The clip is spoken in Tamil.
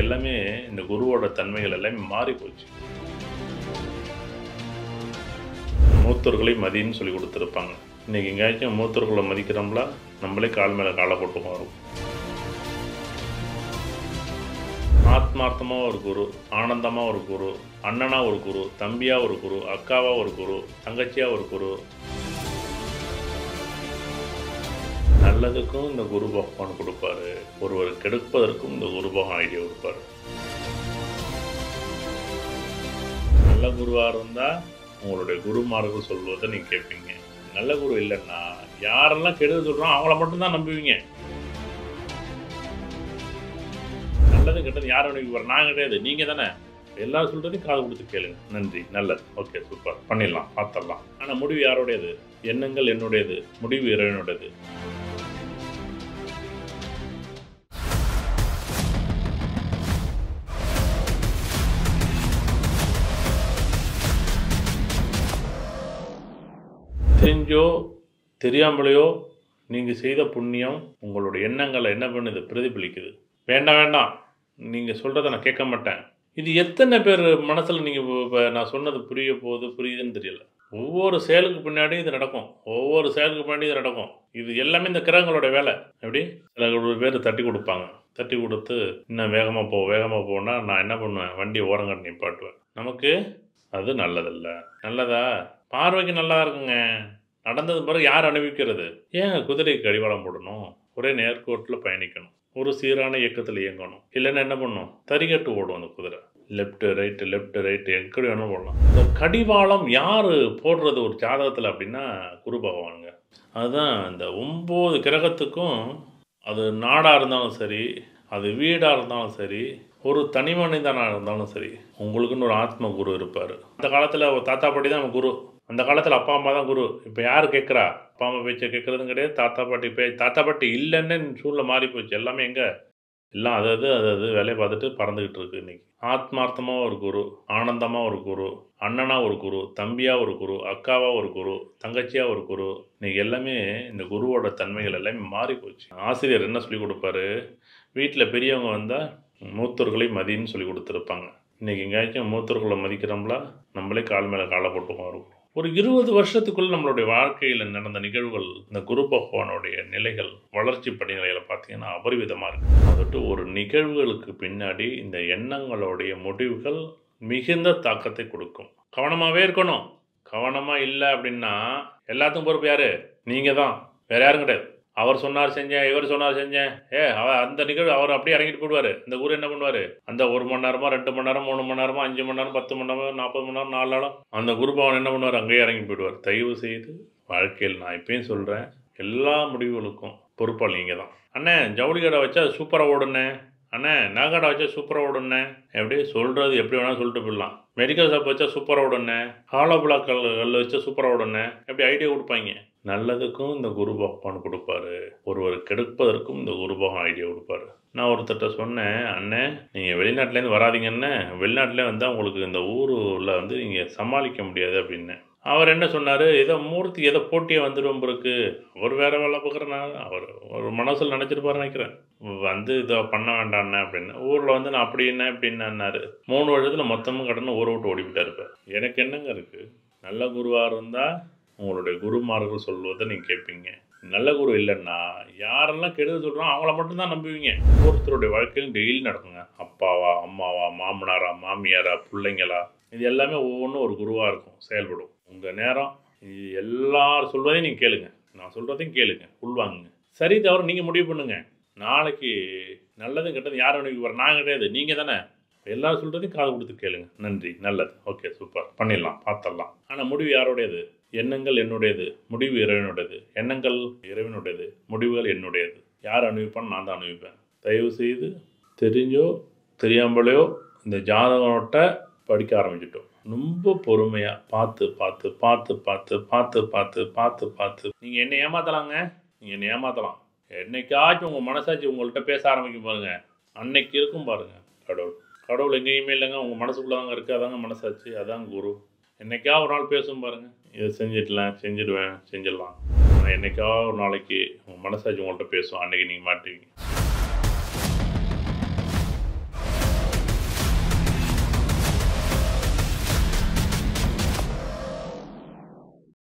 எல்லாமே இந்த குருவோட தன்மைகள் எல்லாமே மாறி போச்சு மூத்தோர்களை மதின்னு சொல்லி கொடுத்துருப்பாங்க இன்னைக்கு எங்கேயாச்சும் மூத்தோர்களை மதிக்கிறோம்ல நம்மளே கால் மேலே காலை போட்டு மாறும் ஆத்மார்த்தமாக ஒரு குரு ஆனந்தமாக ஒரு குரு அண்ணனா ஒரு குரு தம்பியா ஒரு குரு அக்காவா ஒரு குரு தங்கச்சியா ஒரு குரு நல்லதுக்கும் இந்த குரு பகவான் கொடுப்பாரு ஒருவர் கெடுப்பதற்கும் இந்த குரு பகவான் ஐடியா கொடுப்பாரு நல்ல குருவாக இருந்தால் உங்களுடைய குருமார்கள் சொல்வதை நீங்கள் கேட்பீங்க நல்ல குரு இல்லைன்னா யாரெல்லாம் கெடுதல் சொல்கிறோம் அவங்கள மட்டும்தான் நம்புவீங்க நல்லது கெட்டது யாரும் நினைக்க நான் கிடையாது நீங்கள் தானே எல்லாரும் சொல்கிறதையும் காது கொடுத்து கேளுங்க நன்றி நல்லது ஓகே சூப்பர் பண்ணிடலாம் பார்த்துடலாம் ஆனால் முடிவு யாரோடையது எண்ணங்கள் என்னுடையது முடிவு இறைவனுடையது தெரிஞ்சோ தெரியாமலையோ நீங்கள் செய்த புண்ணியம் உங்களுடைய எண்ணங்களை என்ன பண்ணுது பிரதிபலிக்குது வேண்டாம் வேண்டாம் நீங்கள் சொல்கிறத நான் கேட்க மாட்டேன் இது எத்தனை பேர் மனசில் நீங்கள் இப்போ நான் சொன்னது புரிய போகுது புரியுதுன்னு தெரியல ஒவ்வொரு செயலுக்கு பின்னாடியும் இது நடக்கும் ஒவ்வொரு செயலுக்கு பின்னாடியும் இது நடக்கும் இது எல்லாமே இந்த கிரகங்களோட வேலை எப்படி சில பேர் தட்டி கொடுப்பாங்க தட்டி கொடுத்து இன்னும் வேகமாக போ வேகமாக போனால் நான் என்ன பண்ணுவேன் வண்டியை ஓரங்கட்டு நிப்பாட்டுவேன் நமக்கு அது நல்லதில்ல நல்லதா பார்வைக்கு நல்லா இருக்குங்க நடந்தது பிறகு யார் அனுபவிக்கிறது ஏன் குதிரைக்கு கடிவாளம் போடணும் ஒரே நேர்கோட்டில் பயணிக்கணும் ஒரு சீரான இயக்கத்தில் இயங்கணும் இல்லைன்னா என்ன பண்ணும் தறிகட்டு ஓடும் அந்த குதிரை லெஃப்ட் ரைட்டு லெஃப்ட் ரைட்டு எங்கடி வேணும் போடலாம் இந்த கடிவாளம் யார் போடுறது ஒரு ஜாதகத்தில் அப்படின்னா குரு பகவானுங்க அதுதான் இந்த ஒம்பது கிரகத்துக்கும் அது நாடாக இருந்தாலும் சரி அது வீடாக இருந்தாலும் சரி ஒரு தனி மனிதனாக இருந்தாலும் சரி உங்களுக்குன்னு ஒரு ஆத்ம குரு இருப்பார் அந்த காலத்தில் தாத்தா பாட்டி தான் குரு அந்த காலத்தில் அப்பா அம்மா தான் குரு இப்போ யார் கேட்குறா அப்பா அம்மா பேச்சை கேட்குறதும் கிடையாது தாத்தா பாட்டி பே தாத்தா பாட்டி இல்லைன்னு சூழ்நிலை மாறி போச்சு எல்லாமே எங்கே எல்லாம் அது அது அது அது வேலையை பார்த்துட்டு பறந்துக்கிட்டு இருக்கு இன்னைக்கு ஆத்மார்த்தமாக ஒரு குரு ஆனந்தமாக ஒரு குரு அண்ணனா ஒரு குரு தம்பியா ஒரு குரு அக்காவா ஒரு குரு தங்கச்சியா ஒரு குரு இன்னைக்கு எல்லாமே இந்த குருவோட தன்மைகள் எல்லாமே மாறி போச்சு ஆசிரியர் என்ன சொல்லி கொடுப்பாரு வீட்டில் பெரியவங்க வந்தால் மூத்தோர்களை மதின்னு சொல்லி கொடுத்துருப்பாங்க இன்றைக்கி எங்கேயாச்சும் மூத்தோர்களை மதிக்கிறோம்ல நம்மளே கால் மேலே காலை போட்டு மாறும் ஒரு இருபது வருஷத்துக்குள்ள நம்மளுடைய வாழ்க்கையில் நடந்த நிகழ்வுகள் இந்த குரு பகவானுடைய நிலைகள் வளர்ச்சி படிநிலைகளை பார்த்தீங்கன்னா அபரிவிதமாக இருக்கு அதட்டு ஒரு நிகழ்வுகளுக்கு பின்னாடி இந்த எண்ணங்களுடைய முடிவுகள் மிகுந்த தாக்கத்தை கொடுக்கும் கவனமாகவே இருக்கணும் கவனமாக இல்லை அப்படின்னா எல்லாத்துக்கும் பொறுப்பு யாரு நீங்கள் தான் வேற யாரும் கிடையாது அவர் சொன்னார் செஞ்சேன் இவர் சொன்னார் செஞ்சேன் ஏ அவர் அந்த நிகழ்வு அவர் அப்படியே இறங்கிட்டு போடுவார் இந்த குரு என்ன பண்ணுவார் அந்த ஒரு மணி நேரமா ரெண்டு மணி நேரம் மூணு மணி நேரமா அஞ்சு மணி நேரம் பத்து மணி நேரம் நாற்பது மணி நேரம் நாலு நாளும் அந்த குரு பவன் என்ன பண்ணுவார் அங்கேயே இறங்கி போயிடுவார் தயவு செய்து வாழ்க்கையில் நான் இப்பயும் சொல்கிறேன் எல்லா முடிவுகளுக்கும் பொறுப்பாளி நீங்கள் தான் அண்ணே ஜவுளி கடை வச்சா சூப்பராக ஓடுனே அண்ணே நகை வச்சா சூப்பராக ஓடுனே எப்படி சொல்கிறது எப்படி வேணாலும் சொல்லிட்டு போயிடலாம் மெடிக்கல் ஷாப் வச்சா சூப்பராக ஓடுனே ஹாலோ பிளாக் கல் கல் வச்சா சூப்பராக ஓடுனே எப்படி ஐடியா கொடுப்பாங்க நல்லதுக்கும் இந்த குரு பகவான் கொடுப்பாரு ஒருவர் கெடுப்பதற்கும் இந்த குரு பகவான் ஐடியா கொடுப்பாரு நான் ஒருத்தர்கிட்ட சொன்னேன் அண்ணே நீங்கள் வெளிநாட்டிலேருந்து வராதீங்கன்னு வெளிநாட்டிலே வந்தால் உங்களுக்கு இந்த ஊரில் வந்து நீங்கள் சமாளிக்க முடியாது அப்படின்னு அவர் என்ன சொன்னார் ஏதோ மூர்த்தி ஏதோ போட்டியாக வந்துடும் பிறகு அவர் வேற வேலை பார்க்குறேன்னா அவர் ஒரு மனசில் நினச்சிருப்பாரு நினைக்கிறேன் வந்து இதை பண்ண வேண்டாண்ணே அப்படின்னு ஊரில் வந்து நான் அப்படி என்ன இப்படின்னாரு மூணு வருஷத்தில் மொத்தமும் கடனை ஊரை விட்டு ஓடிவிட்டா இருப்பேன் எனக்கு என்னங்க இருக்குது நல்ல குருவாக இருந்தால் உங்களுடைய குருமார்கள் சொல்வதை நீங்கள் கேட்பீங்க நல்ல குரு இல்லைன்னா யாரெல்லாம் கெடுதல் சொல்கிறோம் அவங்கள மட்டும்தான் நம்புவீங்க ஒவ்வொருத்தருடைய வாழ்க்கையிலும் டெய்லி நடக்குங்க அப்பாவா அம்மாவா மாமனாரா மாமியாரா பிள்ளைங்களா இது எல்லாமே ஒவ்வொன்றும் ஒரு குருவாக இருக்கும் செயல்படும் உங்கள் நேரம் இது எல்லாரும் சொல்வதையும் நீங்கள் கேளுங்க நான் சொல்கிறதையும் கேளுங்க உள்வாங்குங்க சரி தவிர நீங்கள் முடிவு பண்ணுங்க நாளைக்கு நல்லதும் கெட்டது யாரும் நினைக்க நான் கிடையாது நீங்கள் தானே எல்லாரும் சொல்கிறதையும் காது கொடுத்து கேளுங்க நன்றி நல்லது ஓகே சூப்பர் பண்ணிடலாம் பார்த்துடலாம் ஆனால் முடிவு யாரோடையது எண்ணங்கள் என்னுடையது முடிவு இறைவனுடையது எண்ணங்கள் இறைவனுடையது முடிவுகள் என்னுடையது யார் அனுபவிப்பான்னு நான் தான் அனுபவிப்பேன் தயவு செய்து தெரிஞ்சோ தெரியாமலையோ இந்த ஜாதகத்தை படிக்க ஆரம்பிச்சிட்டோம் ரொம்ப பொறுமையாக பார்த்து பார்த்து பார்த்து பார்த்து பார்த்து பார்த்து பார்த்து பார்த்து நீங்கள் என்ன ஏமாத்தலாங்க நீங்கள் என்ன ஏமாத்தலாம் என்னைக்காச்சும் உங்கள் மனசாட்சி உங்கள்கிட்ட பேச ஆரம்பிக்கும் பாருங்க அன்னைக்கு இருக்கும் பாருங்க கடவுள் கடவுள் எங்கேயுமே இல்லைங்க உங்கள் மனசுக்குள்ளே தாங்க இருக்குது அதாங்க மனசாட்சி அதாங்க குரு என்னைக்கா ஒரு நாள் பேசும் பாருங்க இதை செஞ்சிடலாம் செஞ்சிடுவேன் செஞ்சிடலாம் ஆனால் என்னைக்கா ஒரு நாளைக்கு உங்கள் மனசாட்சி உங்கள்கிட்ட பேசும் அன்னைக்கு நீங்கள் மாட்டுவீங்க